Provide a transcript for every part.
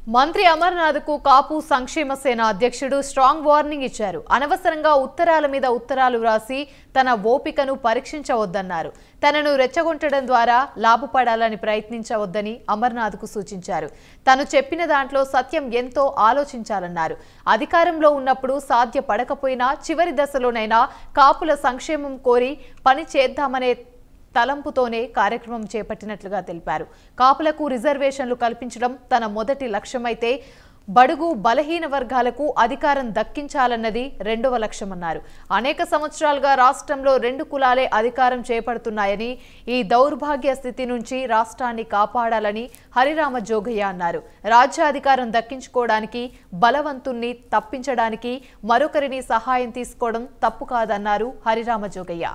మంత్రి అమర్నాథ్ కు కాపు సంక్షేమ సేన అధ్యక్షుడు స్ట్రాంగ్ వార్నింగ్ ఇచ్చారు అనవసరంగా ఉత్తరాల మీద ఉత్తరాలు వ్రాసి తన ఓపికను పరీక్షించవద్దన్నారు తనను రెచ్చగొట్టడం ద్వారా లాభపడాలని ప్రయత్నించవద్దని అమర్నాథ్ కు సూచించారు తను చెప్పిన దాంట్లో సత్యం ఎంతో ఆలోచించాలన్నారు అధికారంలో ఉన్నప్పుడు సాధ్యపడకపోయినా చివరి దశలోనైనా కాపుల సంక్షేమం కోరి పని చేద్దామనే తలంపుతోనే కార్యక్రమం చేపట్టినట్లుగా తెలిపారు కాపులకు రిజర్వేషన్లు కల్పించడం తన మొదటి లక్ష్యమైతే బడుగు బలహీన వర్గాలకు అధికారం దక్కించాలన్నది రెండవ లక్ష్యమన్నారు అనేక సంవత్సరాలుగా రాష్ట్రంలో రెండు కులాలే అధికారం చేపడుతున్నాయని ఈ దౌర్భాగ్య స్థితి నుంచి రాష్ట్రాన్ని కాపాడాలని హరిరామ జోగయ్య అన్నారు రాజ్యాధికారం దక్కించుకోవడానికి బలవంతుణ్ణి తప్పించడానికి మరొకరిని సహాయం తీసుకోవడం తప్పు కాదన్నారు హరిరామ జోగయ్య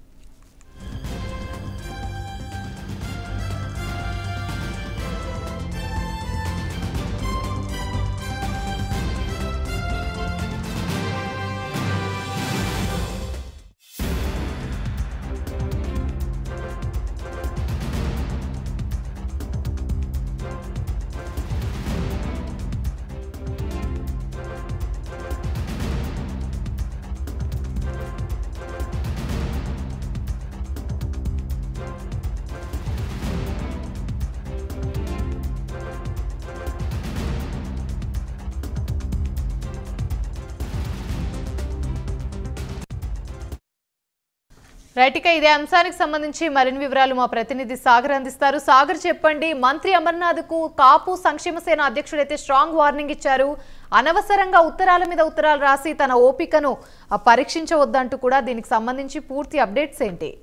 రైట్ ఇక ఇదే అంశానికి సంబంధించి మరిన్ని వివరాలు మా ప్రతినిధి సాగర్ అందిస్తారు సాగర్ చెప్పండి మంత్రి అమర్నాథ్ కు కాపు సంక్షేమ సేన అధ్యక్షుడైతే స్ట్రాంగ్ వార్నింగ్ ఇచ్చారు అనవసరంగా ఉత్తరాల మీద ఉత్తరాలు రాసి తన ఓపికను ఆ, పరీక్షించవద్దంటూ కూడా దీనికి సంబంధించి పూర్తి అప్డేట్స్ ఏంటి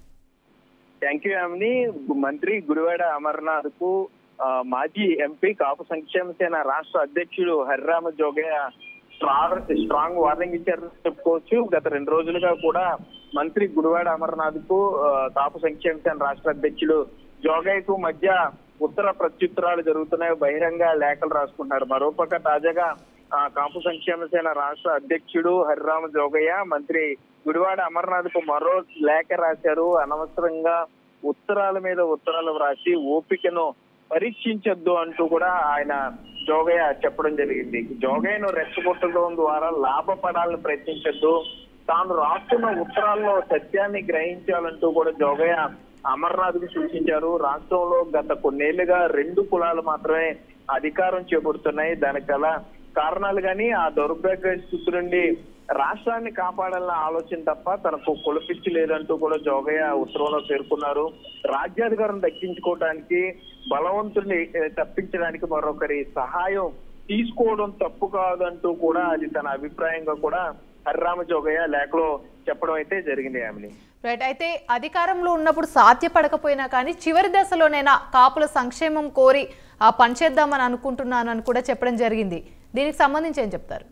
థ్యాంక్ యూ యామిని మంత్రి గుడివాడ అమర్నాథ్ కు ఆ, మాజీ ఎంపీ కాపు సంక్షేమ సేన రాష్ట్ర అధ్యక్షుడు Harirama Jogaiah strong strong warning ఇచ్చారని చెప్పుకోవచ్చు గత రెండు రోజులుగా కూడా మంత్రి గుడివాడ అమర్నాథ్ కు ఆ, కాపు సంక్షేమ సేన రాష్ట్ర అధ్యక్షుడు జోగయ్యకు మధ్య ఉత్తర ప్రత్యుత్తరాలు జరుగుతున్నాయి బహిరంగ లేఖలు రాసుకుంటున్నారు మరోపక్క తాజాగా ఆ, కాపు సంక్షేమ సేన రాష్ట్ర అధ్యక్షుడు హరిరామ జోగయ్య మంత్రి గుడివాడ అమర్నాథ్ కు మరో లేఖ రాశారు అనవసరంగా ఉత్తరాల మీద ఉత్తరాలు వ్రాసి ఓపికను పరీక్షించొద్దు అంటూ కూడా ఆయన జోగయ్య చెప్పడం జరిగింది జోగయ్యను రెచ్చగొట్టడం ద్వారా లాభపడాలని ప్రయత్నించొద్దు తాను రాస్తున్న ఉత్తరాల్లో సత్యాన్ని గ్రహించాలంటూ కూడా జోగయ్య అమర్నాథ్ కు సూచించారు రాష్ట్రంలో గత కొన్నేళ్లుగా రెండు కులాలు మాత్రమే అధికారం చేపడుతున్నాయి దానికి గల కారణాలు గాని ఆ దౌర్భాగ్య స్థితి నుండి రాష్ట్రాన్ని కాపాడాలన్న ఆలోచన తప్ప తనకు కులపిచ్చి లేదంటూ కూడా జోగయ్య ఉత్తరంలో పేర్కొన్నారు రాజ్యాధికారం దక్కించుకోవడానికి బలవంతుడిని ఏ, తప్పించడానికి మరొకరి సహాయం తీసుకోవడం తప్పు కాదంటూ కూడా అది తన అభిప్రాయంగా కూడా హరిరామ జోగయ్య లేఖలో చెప్పడం అయితే జరిగింది ఆమెని రైట్ అయితే అధికారంలో ఉన్నప్పుడు సాధ్యపడకపోయినా కానీ చివరి దశలోనైనా కాపుల సంక్షేమం కోరి ఆ పనిచేద్దామని అనుకుంటున్నానని కూడా చెప్పడం జరిగింది దీనికి సంబంధించి ఏం చెప్తారు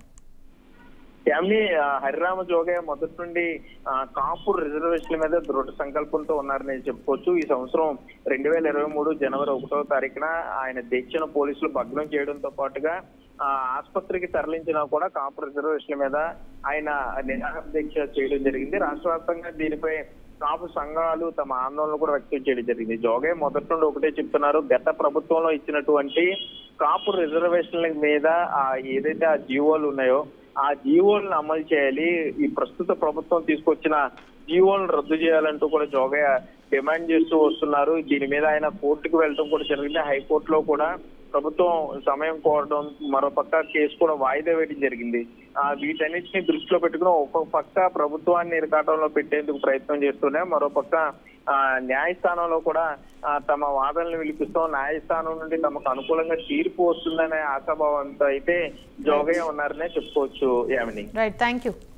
ఫ్యామిలీ హరిరామ జోగయ్య మొదటి నుండి ఆ, కాపు రిజర్వేషన్ల మీద దృఢ సంకల్పంతో ఉన్నారని చెప్పుకోవచ్చు ఈ సంవత్సరం రెండు వేల ఇరవై మూడు జనవరి ఒకటో తారీఖున ఆయన దీక్షను పోలీసులు భగ్నం చేయడంతో పాటుగా ఆ, ఆసుపత్రికి తరలించినా కూడా కాపు రిజర్వేషన్ల మీద ఆయన నిరాహార దీక్ష చేయడం జరిగింది రాష్ట్ర వ్యాప్తంగా దీనిపై కాపు సంఘాలు తమ ఆందోళన కూడా వ్యక్తం చేయడం జరిగింది జోగయ్య మొదటి నుండి ఒకటే చెప్తున్నారు గత ప్రభుత్వంలో ఇచ్చినటువంటి కాపు రిజర్వేషన్ల మీద ఆ ఏదైతే ఆ జీవోలు ఉన్నాయో ఆ జీవోలను అమలు చేయాలి ఈ ప్రస్తుత ప్రభుత్వం తీసుకొచ్చిన జీవోలను రద్దు చేయాలంటూ కూడా జోగయ్య డిమాండ్ చేస్తూ వస్తున్నారు దీని మీద ఆయన కోర్టుకు వెళ్ళడం కూడా జరిగింది హైకోర్టులో కూడా ప్రభుత్వం సమయం కోరడం మరోపక్క కేసు కూడా వాయిదా వేయడం జరిగింది ఆ వీటన్నిటిని దృష్టిలో పెట్టుకుని ఒక పక్క ప్రభుత్వాన్ని ఇరకాటంలో పెట్టేందుకు ప్రయత్నం చేస్తూనే మరోపక్క ఆ న్యాయస్థానంలో కూడా ఆ, తమ వాదనలు వినిపిస్తాం న్యాయస్థానం నుండి తమకు అనుకూలంగా తీర్పు వస్తుందనే ఆశాభావంతో అయితే జోగయ్య ఉన్నారనే చెప్పుకోవచ్చు యామిని రైట్ థ్యాంక్ యూ